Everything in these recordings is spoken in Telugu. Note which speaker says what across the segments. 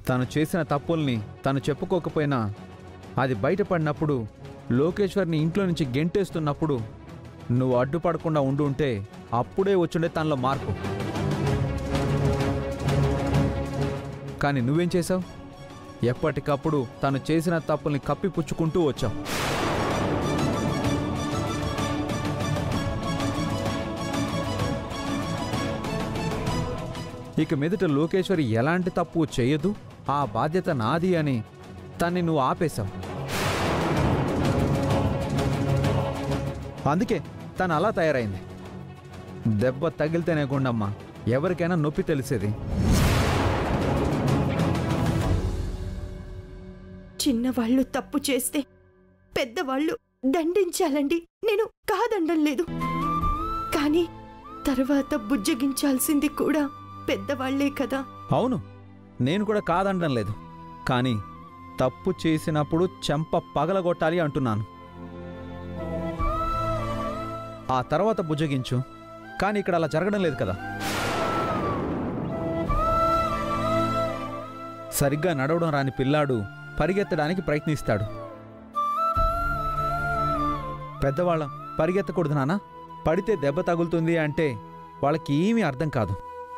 Speaker 1: తను చేసిన తప్పుల్ని తను చెప్పుకోకపోయినా అది బయటపడినప్పుడు లోకేశ్వర్ని ఇంట్లో నుంచి గెంటేస్తున్నప్పుడు నువ్వు అడ్డుపడకుండా ఉండి ఉంటే అప్పుడే వచ్చుండే తనలో మార్పు కానీ నువ్వేం చేశావు ఎప్పటికప్పుడు తను చేసిన తప్పుల్ని కప్పిపుచ్చుకుంటూ వచ్చావు ఇక మీదట లోకేశ్వరి ఎలాంటి తప్పు చేయదు ఆ బాధ్యత నాది అని తన్ని నువ్వు ఆపేశావు అందుకే తను అలా తయారైంది దెబ్బ తగిలితేనే గుండమ్మా ఎవరికైనా నొప్పి తెలిసేది
Speaker 2: చిన్నవాళ్ళు తప్పు చేస్తే పెద్దవాళ్ళు దండించాలండి నేను కాదండం లేదు కానీ తర్వాత బుజ్జగించాల్సింది కూడా పెద్దవాళ్లే కదా
Speaker 1: అవును నేను కూడా కాదనడం లేదు కానీ తప్పు చేసినప్పుడు చెంప పగలగొట్టాలి అంటున్నాను ఆ తర్వాత బుజ్జగించు కానీ ఇక్కడ అలా జరగడం లేదు కదా సరిగ్గా నడవడం రాని పిల్లాడు పరిగెత్తడానికి ప్రయత్నిస్తాడు పెద్దవాళ్ళం పరిగెత్తకూడదు నాన్న పడితే దెబ్బ తగులుతుంది అంటే వాళ్ళకి ఏమీ అర్థం కాదు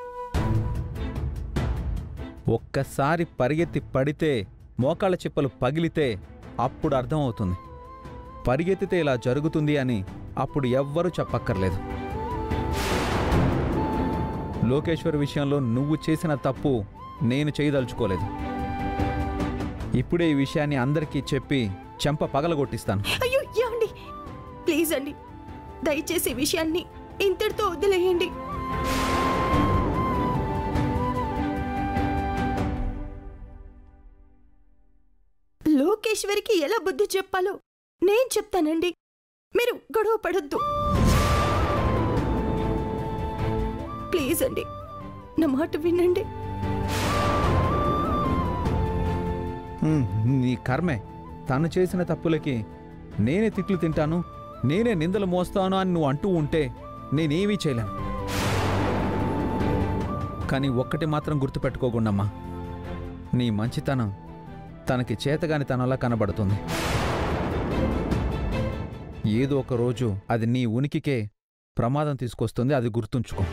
Speaker 1: ఒక్కసారి పరిగెత్తి పడితే మోకాళ్ళ చిప్పలు పగిలితే అప్పుడు అర్థమవుతుంది పరిగెత్తితే ఇలా జరుగుతుంది అని అప్పుడు ఎవ్వరూ చెప్పక్కర్లేదు లోకేశ్వర్ విషయంలో నువ్వు చేసిన తప్పు నేను చేయదలుచుకోలేదు ఇప్పుడే ఈ విషయాన్ని అందరికీ చెప్పి చెంప పగలగొట్టిస్తాను
Speaker 2: అయ్యో ఏమండి ప్లీజ్ అండి దయచేసి ఈ విషయాన్ని ఇంతటితో వదిలేయండి లోకేశ్వరికి ఎలా బుద్ధి చెప్పాలో నేను చెప్తానండి మీరు గొడవ పడొద్దు ప్లీజ్ అండి నా మాట వినండి
Speaker 1: హ్మ్, నీ కర్మే తను చేసిన తప్పులకి నేనే తిట్లు తింటాను నేనే నిందలు మోస్తాను అని నువ్వు అంటూ ఉంటే నేనేమీ చేయలేను కానీ ఒక్కటి మాత్రం గుర్తుపెట్టుకోకుండమ్మా నీ మంచితనం తనకి చేతగాని తనలా కనబడుతుంది ఏదో ఒక రోజు అది నీ ఉనికికే ప్రమాదం తీసుకొస్తుంది అది గుర్తుంచుకో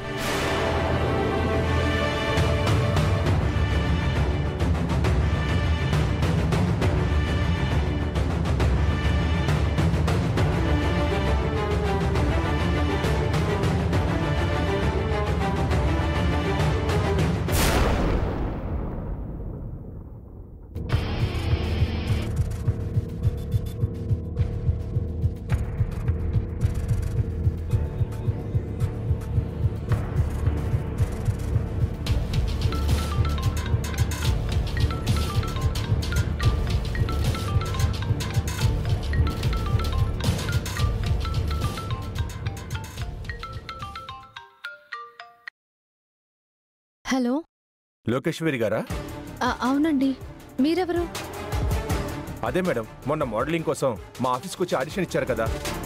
Speaker 3: హలో
Speaker 4: లోకేశ్వరి గారా
Speaker 3: ఆ, అవునండి మీరెవరు
Speaker 4: అదే మేడం మొన్న మోడలింగ్ కోసం మా ఆఫీస్కి వచ్చి ఆడిషన్ ఇచ్చారు కదా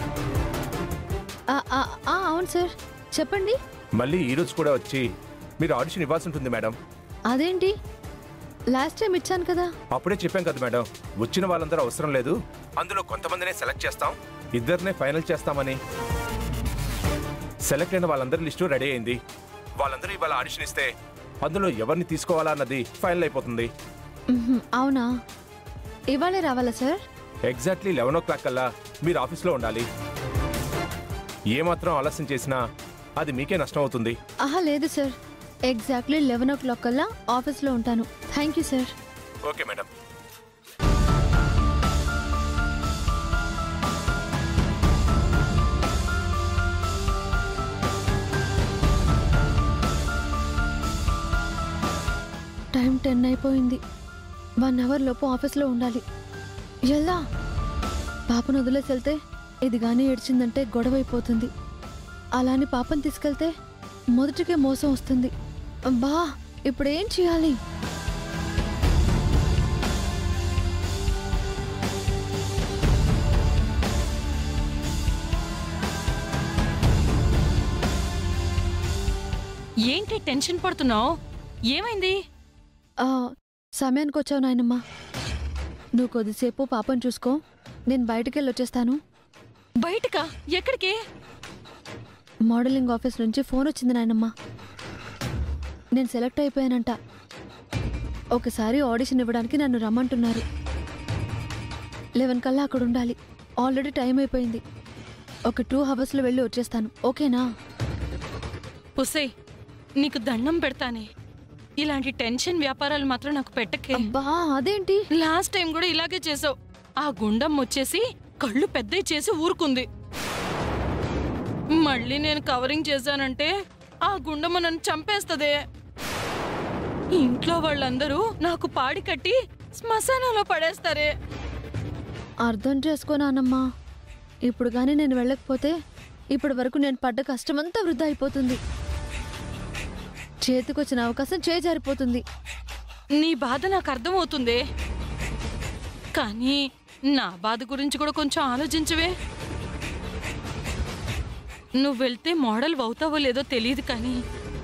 Speaker 3: ఆ, ఆ, ఆ, అవును సార్ చెప్పండి
Speaker 4: మళ్ళీ ఈ రోజు కూడా వచ్చి మీరు ఆడిషన్ ఇవ్వాల్సి ఉంటుంది మేడం
Speaker 3: అదేంటి లాస్ట్ టైం ఇచ్చాను కదా
Speaker 4: అప్పుడే చెప్పాం కదా మేడం వచ్చిన వాళ్ళందరూ అవసరం లేదు అందులో కొంతమందినే సెలెక్ట్ చేస్తాం ఇద్దరినే ఫైనల్ చేస్తామని సెలెక్ట్ అయిన వాళ్ళందరి లిస్టు రెడీ అయింది వాళ్ళందరూ ఇవాళ ఆడిషన్ ఇస్తే అందులో ఎవరిని తీసుకోవాలా అన్నది ఫైనల్ అయిపోతుంది
Speaker 3: మ్హూ, అవునా ఇవాళే రావాలా sir
Speaker 4: exactly eleven o'clock కల్లా మీరు ఆఫీస్లో ఉండాలి ఏమాత్రం ఆలస్యం చేసినా అది మీకే నష్టం అవుతుంది
Speaker 3: ఆహా లేదు sir exactly eleven o'clock కల్లా ఆఫీస్లో ఉంటాను thank you sir
Speaker 4: okay madam
Speaker 3: time ten అయిపోయింది వన్ అవర్ లోపు ఆఫీస్లో ఉండాలి ఎలా పాపను వదిలేసి వెళ్తే ఇది కానీ ఏడ్చిందంటే గొడవ అయిపోతుంది అలాని పాపను తీసుకెళ్తే మొదటికే మోసం వస్తుంది బా ఇప్పుడేం చేయాలి
Speaker 5: ఏంటి టెన్షన్ పడుతున్నావు ఏమైంది
Speaker 3: ఆ, సమయానికి వచ్చావు నాయనమ్మా నువ్వు కొద్దిసేపు పాపం చూసుకో నేను బయటికి వెళ్ళి వచ్చేస్తాను
Speaker 5: బయటకా ఎక్కడికి
Speaker 3: మోడలింగ్ ఆఫీస్ నుంచి ఫోన్ వచ్చింది నాయనమ్మా నేను సెలెక్ట్ అయిపోయానంట ఒకసారి ఆడిషన్ ఇవ్వడానికి నన్ను రమ్మంటున్నారు లెవెన్ కల్లా అక్కడ ఉండాలి ఆల్రెడీ టైం అయిపోయింది ఒక టూ అవర్స్లో వెళ్ళి వచ్చేస్తాను ఓకేనా
Speaker 5: పుసే నీకు దండం పెడతానే ఇలాంటి టెన్షన్ వ్యాపారాలు మాత్రం నాకు పెట్టకే
Speaker 3: అబ్బా అదేంటి
Speaker 5: లాస్ట్ టైం కూడా ఇలాగే చేసావు ఆ గుండం వచ్చేసి కళ్ళు పెద్దవి చేసి ఊరుకుంది మళ్ళీ నేను కవరింగ్ చేశానంటే ఆ గుండమ్మ నన్ను చంపేస్తదే ఇంట్లో వాళ్ళందరూ నాకు పాడి కట్టి శ్మశానంలో పడేస్తారే
Speaker 3: అర్థం చేసుకోనానమ్మా ఇప్పుడు కానీ నేను వెళ్ళకపోతే ఇప్పటి వరకు నేను పడ్డ కష్టమంతా వృధా అయిపోతుంది చేతికొచ్చిన అవకాశం చేజారిపోతుంది
Speaker 5: నీ బాధ నాకు అర్థమవుతుంది కానీ నా బాధ గురించి కూడా కొంచెం ఆలోచించవే నువ్వు వెళ్తే మోడల్ అవుతావో లేదో తెలియదు కానీ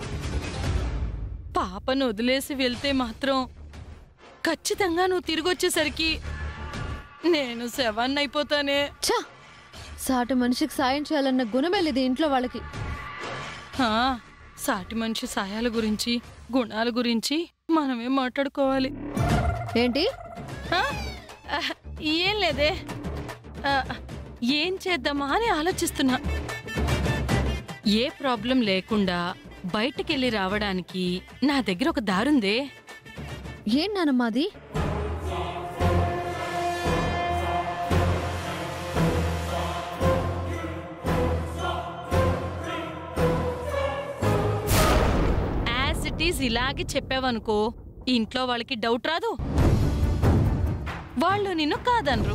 Speaker 5: పాపను వదిలేసి వెళ్తే మాత్రం ఖచ్చితంగా నువ్వు తిరిగి వచ్చేసరికి నేను శవాన్ని అయిపోతానే
Speaker 3: ఛా సాటి మనిషికి సాయం చేయాలన్న గుణమే లేదు ఇంట్లో వాళ్ళకి
Speaker 5: హా, సాటి మనిషి సాయాల గురించి గుణాల గురించి మనమే మాట్లాడుకోవాలి
Speaker 3: ఏంటి
Speaker 5: ఆ? ఆహ్, ఏం లేదే ఆ, ఏం చేద్దామా అని ఆలోచిస్తున్నా ఏ ప్రాబ్లం లేకుండా బయటికెళ్ళి రావడానికి నా దగ్గర ఒక దారుందే
Speaker 3: ఏం నానమ్మా అది
Speaker 5: యాజ్ ఇట్ ఈజ్ ఇలాగే చెప్పావనుకో ఇంట్లో వాళ్ళకి డౌట్ రాదు వాళ్ళు నిన్ను కాదనరు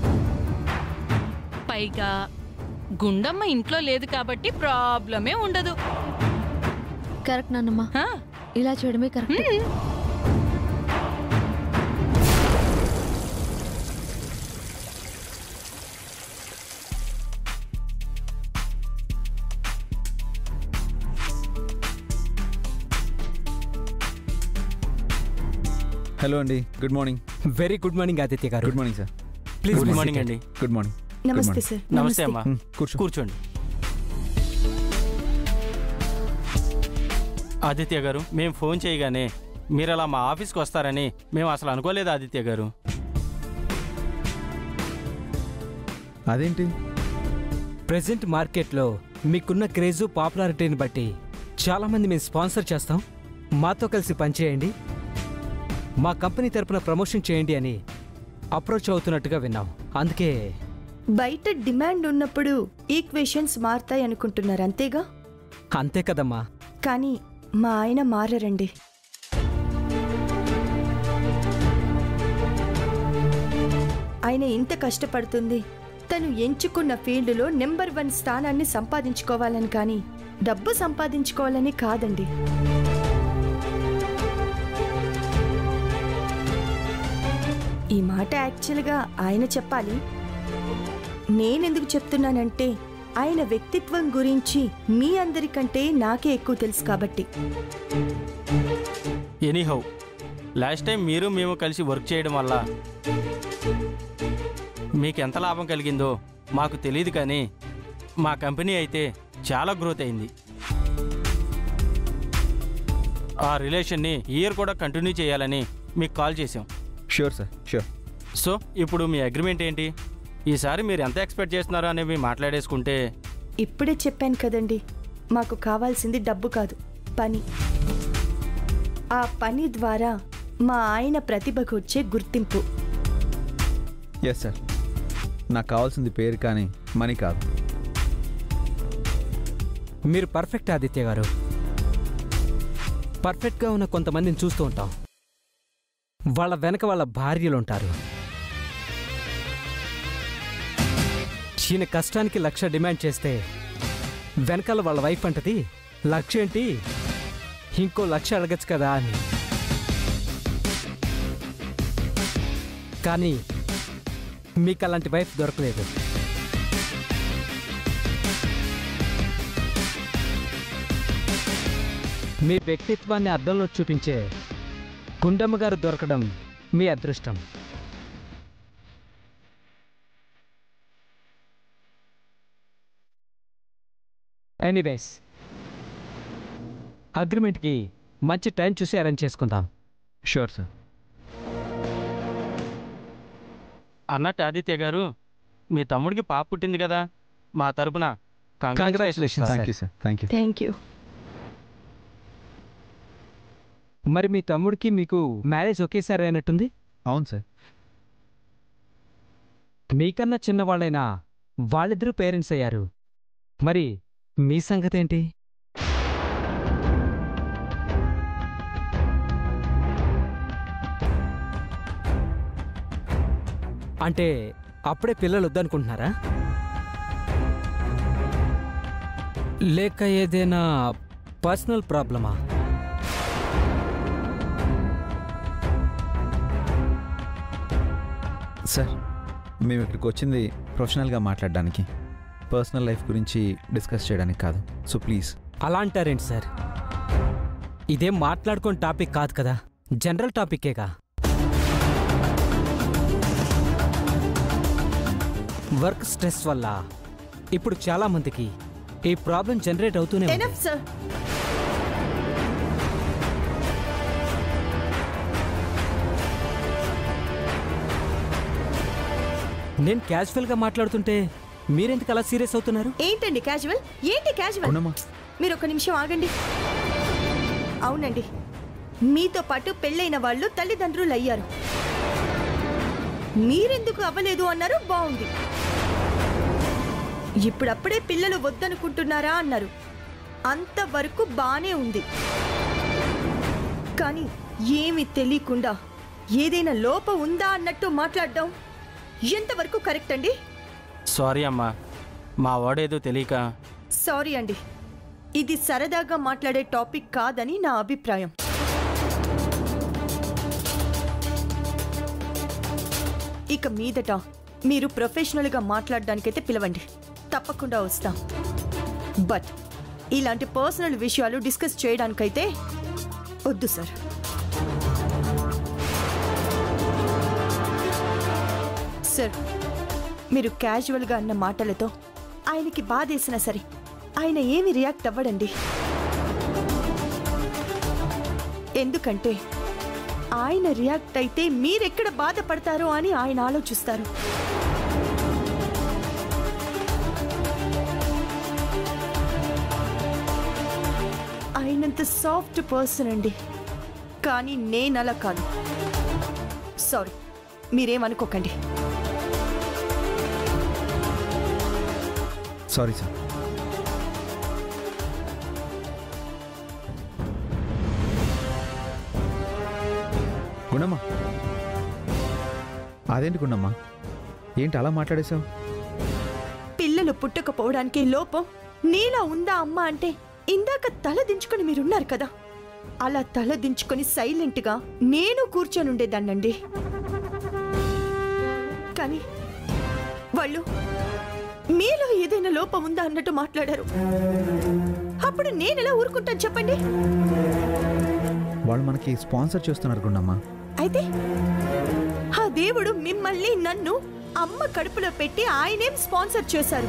Speaker 5: పైగా గుండమ్మ ఇంట్లో లేదు కాబట్టి ప్రాబ్లమే ఉండదు
Speaker 3: కరెక్ట్ నాన్నమ్మా
Speaker 5: హా?
Speaker 3: ఇలా చేయడమే కరెక్ట్
Speaker 5: హ్మ్.
Speaker 1: హలో అండి good morning
Speaker 6: very good morning Aditya గారు
Speaker 1: good morning sir
Speaker 6: please
Speaker 1: Good
Speaker 6: good
Speaker 1: morning,
Speaker 6: morning అండి
Speaker 1: గుడ్ మార్నింగ్
Speaker 2: నమస్తే సార్
Speaker 6: నమస్తే అమ్మా
Speaker 1: కూర్చో
Speaker 6: కూర్చోండి ఆదిత్య గారు మేము ఫోన్ చేయగానే మీరు అలా మా ఆఫీస్కి వస్తారని మేము అసలు అనుకోలేదు ఆదిత్య గారు
Speaker 1: అదేంటి
Speaker 7: ప్రజెంట్ మార్కెట్లో మీకున్న క్రేజు పాపులారిటీని బట్టి చాలామంది మేము స్పాన్సర్ చేస్తాం మాతో కలిసి పనిచేయండి మా కంపెనీ తరపున ప్రమోషన్ చేయండి అని అప్రోచ్ అవుతున్నట్టుగా విన్నాం అందుకే
Speaker 2: బయట డిమాండ్ ఉన్నప్పుడు ఈక్వేషన్స్ మారుతాయి అనుకుంటున్నారు అంతేగా
Speaker 7: అంతే కదమ్మా
Speaker 2: కానీ మా ఆయన మారరండి ఆయన ఇంత కష్టపడుతుంది తను ఎంచుకున్న ఫీల్డ్లో నెంబర్ వన్ స్థానాన్ని సంపాదించుకోవాలని కానీ డబ్బు సంపాదించుకోవాలని కాదండి ఈ మాట యాక్చువల్గా ఆయన చెప్పాలి నేనెందుకు చెప్తున్నానంటే ఆయన వ్యక్తిత్వం గురించి మీ అందరికంటే నాకే ఎక్కువ తెలుసు కాబట్టి
Speaker 6: ఎనీహౌ లాస్ట్ టైం మీరు మేము కలిసి వర్క్ చేయడం వల్ల మీకు ఎంత లాభం కలిగిందో మాకు తెలియదు కానీ మా కంపెనీ అయితే చాలా గ్రోత్ అయింది ఆ రిలేషన్ని ఇయర్ కూడా కంటిన్యూ చేయాలని మీకు కాల్ చేసాం
Speaker 1: షూర్ సార్ షూర్
Speaker 6: సో ఇప్పుడు మీ అగ్రిమెంట్ ఏంటి ఈసారి మీరు ఎంత ఎక్స్పెక్ట్ చేస్తున్నారో అనేవి మాట్లాడేసుకుంటే
Speaker 2: ఇప్పుడే చెప్పాను కదండి మాకు కావాల్సింది డబ్బు కాదు పని ఆ పని ద్వారా మా ఆయన ప్రతిభకు వచ్చే గుర్తింపు
Speaker 1: ఎస్ సార్ నాకు కావాల్సింది పేరు కానీ మనీ కాదు
Speaker 7: మీరు పర్ఫెక్ట్ ఆదిత్య గారు పర్ఫెక్ట్గా ఉన్న కొంతమందిని చూస్తూ ఉంటాం వాళ్ళ వెనక వాళ్ళ భార్యలు ఉంటారు ఈయన కష్టానికి లక్ష డిమాండ్ చేస్తే వెనకాల వాళ్ళ వైఫ్ అంటది లక్ష ఏంటి ఇంకో లక్ష అడగచ్చు కదా అని కానీ మీకు అలాంటి వైఫ్ దొరకలేదు మీ వ్యక్తిత్వాన్ని అద్దంలో చూపించే గుండమ్మ గారు దొరకడం మీ అదృష్టం ఎనీవేస్ అగ్రిమెంట్కి మంచి టైం చూసి అరేంజ్ చేసుకుందాం
Speaker 1: షూర్ సార్
Speaker 6: అన్నట్టు ఆదిత్య గారు మీ తమ్ముడికి పాప పుట్టింది కదా మా తరపున
Speaker 7: Congratulations,
Speaker 1: thank you sir thank you
Speaker 2: thank you
Speaker 7: మరి మీ తమ్ముడికి మీకు మ్యారేజ్ ఒకేసారి అయినట్టుంది
Speaker 1: అవును సార్
Speaker 7: మీకన్నా చిన్నవాళ్ళైనా వాళ్ళిద్దరూ పేరెంట్స్ అయ్యారు మరి మీ సంగతి ఏంటి అంటే అప్పుడే పిల్లలు వద్దనుకుంటున్నారా లేక ఏదైనా పర్సనల్ ప్రాబ్లమా
Speaker 1: సార్ మేము ఇక్కడికి వచ్చింది ప్రొఫెషనల్గా మాట్లాడడానికి పర్సనల్ లైఫ్ గురించి డిస్కస్ చేయడానికి కాదు సో ప్లీజ్
Speaker 7: అలా అంటారేంటి సార్ ఇదేం మాట్లాడుకునే టాపిక్ కాదు కదా జనరల్ టాపిక్కేగా వర్క్ స్ట్రెస్ వల్ల ఇప్పుడు చాలా మందికి ఈ ప్రాబ్లం జనరేట్ అవుతూనే ఉంది.
Speaker 2: ఎనఫ్ సార్
Speaker 7: నేను క్యాజువల్గా మాట్లాడుతుంటే మీరెందుకు అలా సీరియస్ అవుతున్నారు
Speaker 2: ఏంటండి క్యాజువల్ ఏంటి క్యాజువల్
Speaker 1: గుణమా
Speaker 2: మీరు ఒక నిమిషం ఆగండి అవునండి మీతో పాటు పెళ్ళైన వాళ్ళు తల్లిదండ్రులు అయ్యారు మీరెందుకు అవ్వలేదు అన్నారు బాగుంది ఇప్పుడప్పుడే పిల్లలు వద్దనుకుంటున్నారా అన్నారు అంతవరకు బానే ఉంది కానీ ఏమి తెలియకుండా ఏదైనా లోపం ఉందా అన్నట్టు మాట్లాడడం ఎంతవరకు కరెక్ట్ అండి
Speaker 6: సారీ అమ్మా మా వాడేదో తెలియక
Speaker 2: సారీ అండి ఇది సరదాగా మాట్లాడే టాపిక్ కాదని నా అభిప్రాయం ఇక మీదట మీరు ప్రొఫెషనల్గా మాట్లాడడానికైతే పిలవండి తప్పకుండా వస్తాం బట్ ఇలాంటి పర్సనల్ విషయాలు డిస్కస్ చేయడానికైతే వద్దు సార్ సార్ మీరు క్యాజువల్గా అన్న మాటలతో ఆయనకి బాధేసినా సరే ఆయన ఏమి రియాక్ట్ అవ్వడండి ఎందుకంటే ఆయన రియాక్ట్ అయితే మీరెక్కడ బాధపడతారో అని ఆయన ఆలోచిస్తారు ఆయనంత సాఫ్ట్ పర్సన్ అండి కానీ నేను అలా కాదు సారీ మీరేమనుకోకండి
Speaker 1: సారీ సార్ గుణమ్మా అదేంటి గుణమ్మా ఏంటి అలా మాట్లాడేశావు
Speaker 2: పిల్లలు పుట్టకపోవడానికి లోపం నీలా ఉందా అమ్మా అంటే ఇందాక తల దించుకొని మీరున్నారు కదా అలా తల దించుకొని సైలెంట్గా నేను కూర్చొని ఉండేదాన్నండి కానీ వాళ్ళు మీలో ఏదైనా లోపం ఉందా అన్నట్టు మాట్లాడారు అప్పుడు నేను ఎలా ఊరుకుంటాను చెప్పండి
Speaker 1: వాళ్ళు మనకి స్పాన్సర్ చేస్తున్నారు గుండమ్మా
Speaker 2: అయితే ఆ దేవుడు మిమ్మల్ని నన్ను అమ్మ కడుపులో పెట్టి ఆయనేం స్పాన్సర్ చేశారు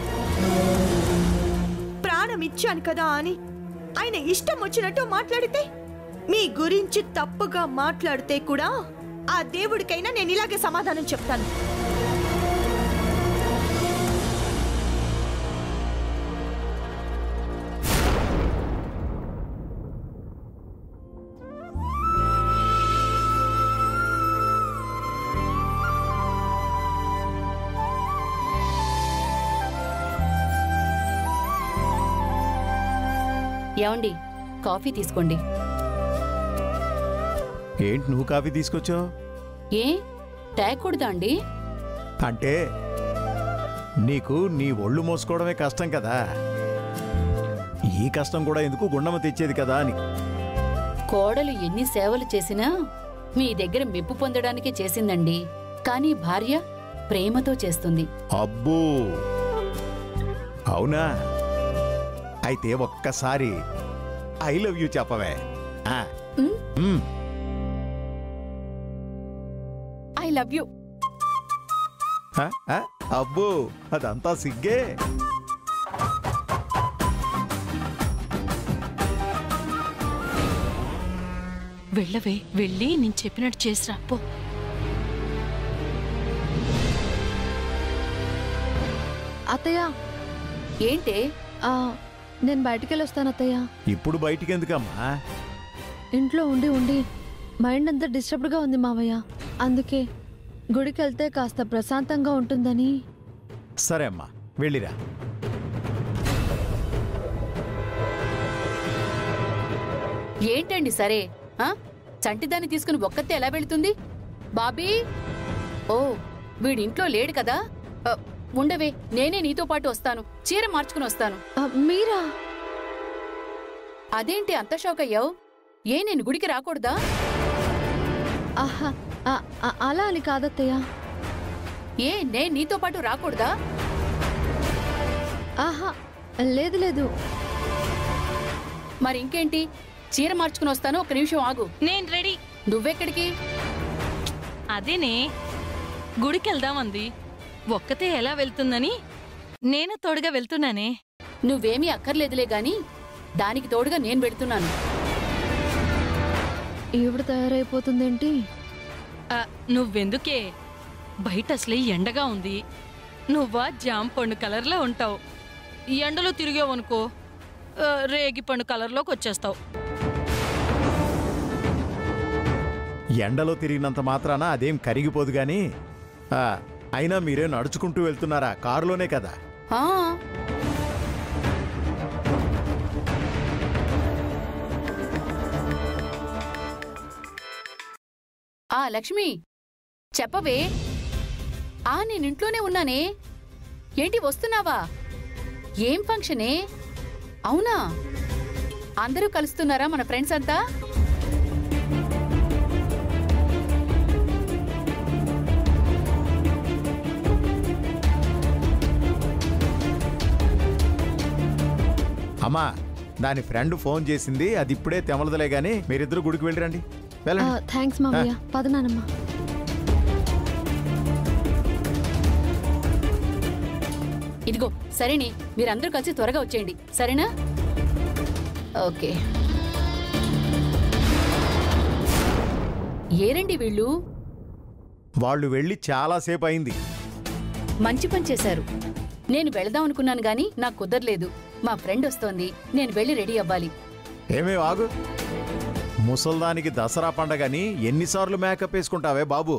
Speaker 2: ప్రాణం ఇచ్చాను కదా అని ఆయన ఇష్టం వచ్చినట్టు మాట్లాడితే మీ గురించి తప్పుగా మాట్లాడితే కూడా ఆ దేవుడికైనా నేను ఇలాగే సమాధానం చెప్తాను
Speaker 8: ఏమండి కాఫీ తీసుకోండి
Speaker 9: ఏంటి నువ్వు కాఫీ తీసుకొచ్చావు
Speaker 8: ఏ తేకూడదా అండి
Speaker 9: అంటే నీకు నీ ఒళ్ళు మోసుకోవడమే కష్టం కదా ఈ కష్టం కూడా ఎందుకు గుండమ్మ తెచ్చేది కదా అని
Speaker 8: కోడలు ఎన్ని సేవలు చేసినా మీ దగ్గర మెప్పు పొందడానికే చేసిందండి కానీ భార్య ప్రేమతో చేస్తుంది
Speaker 9: అబ్బో అవునా అయితే ఒక్కసారి ఐ లవ్ యూ చెప్పవే ఆ,
Speaker 8: ఉమ్,
Speaker 9: మ్.
Speaker 8: ఐ లవ్ యూ
Speaker 9: ఆ, ఆ, అబ్బో అదంతా సిగ్గే
Speaker 5: వెళ్ళవే వెళ్ళి నేను చెప్పినట్టు చేసిరా పో
Speaker 3: అత్తయ్య
Speaker 8: ఏంటే
Speaker 3: ఆ, నేను బయటికి వెళ్ళి వస్తాను అత్తయ్య
Speaker 9: ఇప్పుడు బయటికి ఎందుకమ్మా
Speaker 3: ఇంట్లో ఉండి ఉండి మైండ్ అంతా డిస్టర్బ్డ్గా ఉంది మావయ్య అందుకే గుడికి వెళ్తే కాస్త ప్రశాంతంగా ఉంటుందని
Speaker 9: సరే అమ్మా వెళ్ళిరా
Speaker 8: ఏంటండి సరే ఆ చంటిదాన్ని తీసుకుని ఒక్కతే ఎలా వెళుతుంది బాబీ ఓ వీడింట్లో లేడు కదా ఆ, ఉండవే నేనే నీతో పాటు వస్తాను చీర మార్చుకుని వస్తాను
Speaker 3: ఆ, మీరా
Speaker 8: అదేంటి అంత షాక్ అయ్యావు ఏ నేను గుడికి రాకూడదా
Speaker 3: ఆహా ఆ, ఆ, అలా అని కాదత్తయ్య
Speaker 8: ఏ నేను నీతో పాటు రాకూడదా
Speaker 3: ఆహా లేదు లేదు
Speaker 8: మరి ఇంకేంటి చీర మార్చుకుని వస్తాను ఒక నిమిషం ఆగు
Speaker 5: నేను రెడీ
Speaker 8: నువ్వెక్కడికి
Speaker 5: అదేనే గుడికి వెళ్దామంది ఒక్కతే ఎలా వెళ్తుందని నేను తోడుగా వెళ్తున్నానే
Speaker 8: నువ్వేమీ అక్కర్లేదులే గాని దానికి తోడుగా నేను పెడుతున్నాను
Speaker 3: ఈవిడ తయారైపోతుందేంటి
Speaker 5: ఆ, నువ్వెందుకే బయట అసలే ఎండగా ఉంది నువ్వా జామ పండు కలర్లో ఉంటావు ఈ ఎండలో తిరిగావనుకో ఆ, రేగి పండు కలర్లోకి వచ్చేస్తావు
Speaker 9: ఎండలో తిరిగినంత మాత్రాన అదేం కరిగిపోదు గాని ఆ, అయినా మీరే నడుచుకుంటూ వెళ్తున్నారా కారులోనే కదా
Speaker 8: ఆ ఆ లక్ష్మి చెప్పవే ఆ నేను ఇంట్లోనే ఉన్నానే ఏంటి వస్తున్నావా ఏం ఫంక్షనే అవునా అందరూ కలుస్తున్నారా మన ఫ్రెండ్స్ అంతా
Speaker 9: అమ్మా దాని ఫ్రెండ్ ఫోన్ చేసింది అది ఇప్పుడే తెమలదలే గాని మీరిద్దరు గుడికి వెళ్ళిరండి వెళ్ళండి
Speaker 3: థ్యాంక్స్ మావయ్య పద నానమ్మ
Speaker 8: ఇదిగో సరేనే మీరందరూ కలిసి త్వరగా వచ్చేయండి సరేనా ఓకే ఏరండి వీళ్ళు
Speaker 9: వాళ్ళు వెళ్ళి చాలాసేపు అయింది
Speaker 8: మంచి పని చేశారు నేను వెళదాం అనుకున్నాను గాని నాకు కుదరలేదు మా ఫ్రెండ్ వస్తోంది నేను వెళ్ళి రెడీ అవ్వాలి
Speaker 9: ఏమే ఆగు ముసల్దానికి దసరా పండగని ఎన్నిసార్లు మేకప్ వేసుకుంటావే బాబు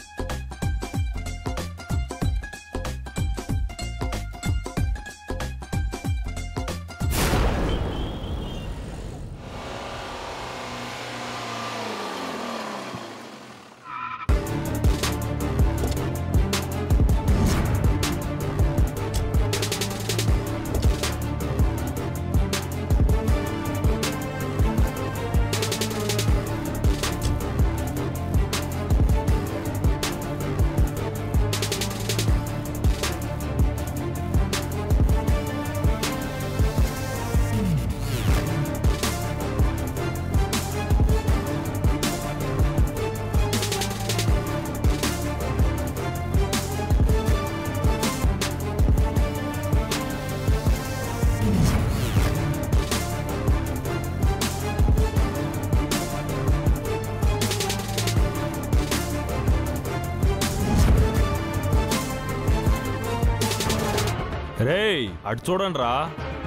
Speaker 10: రేయ్ అటు చూడండి రా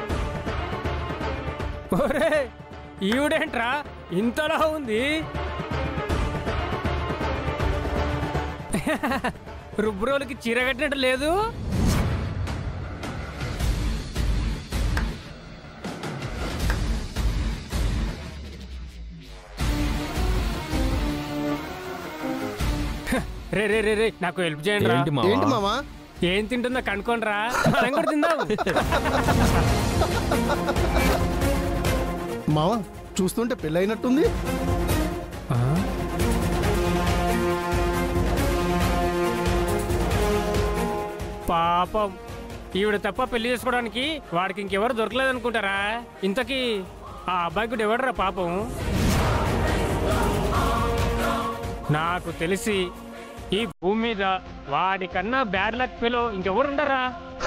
Speaker 7: ఒరే ఈవిడేంట్రా ఇంతలా ఉంది రుబ్రోలకి చీర కట్టినట్టు లేదు రే రే రే రే నాకు హెల్ప్ చేయండి రా
Speaker 10: ఏంటి మావా?
Speaker 11: ఏంటి మామా
Speaker 7: ఏం తింటుందో కనుక్కోండి రా మనం కూడా తిందాం
Speaker 11: మావా చూస్తుంటే పెళ్ళైనట్టుంది
Speaker 7: పాపం ఈవిడ తప్ప పెళ్లి చేసుకోవడానికి వాడికి ఇంకెవరు దొరకలేదనుకుంటారా ఇంతకీ ఆ అబ్బాయి కూడా ఎవడరా పాపం నాకు తెలిసి
Speaker 12: ఈ భూమి మీద వాడికన్నా బ్యాడ్ లక్ పిలో ఇంకెవరు ఉండరా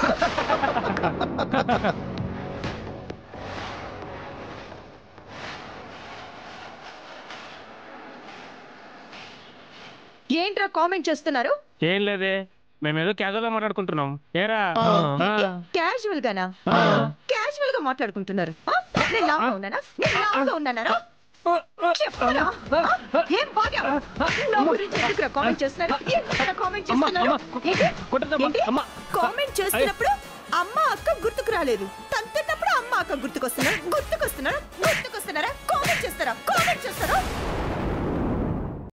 Speaker 2: ఏంట్రా కామెంట్ చేస్తున్నారు
Speaker 12: ఏం లేదే మేమేదో క్యాజువల్ గా మాట్లాడుకుంటున్నాం ఏరా ఆ.
Speaker 2: క్యాజువల్ గానా క్యాజువల్ గా మాట్లాడుకుంటున్నారు ఆ? నేను లావుగా ఉన్నానా నేను లావుగా ఉన్నానా చెప్పరా? ఆ? ఏం బాగా నా గురించి ఎందుకురా కామెంట్ చేస్తున్నారు ఎందుకురా కామెంట్ చేస్తున్నారు ఏంటి? ఏంటి? కామెంట్ చేస్తున్నప్పుడు అమ్మ అక్క గుర్తుకు రాలేదు తంతున్నప్పుడు అమ్మ అక్క గుర్తుకొస్తున్నారు గుర్తు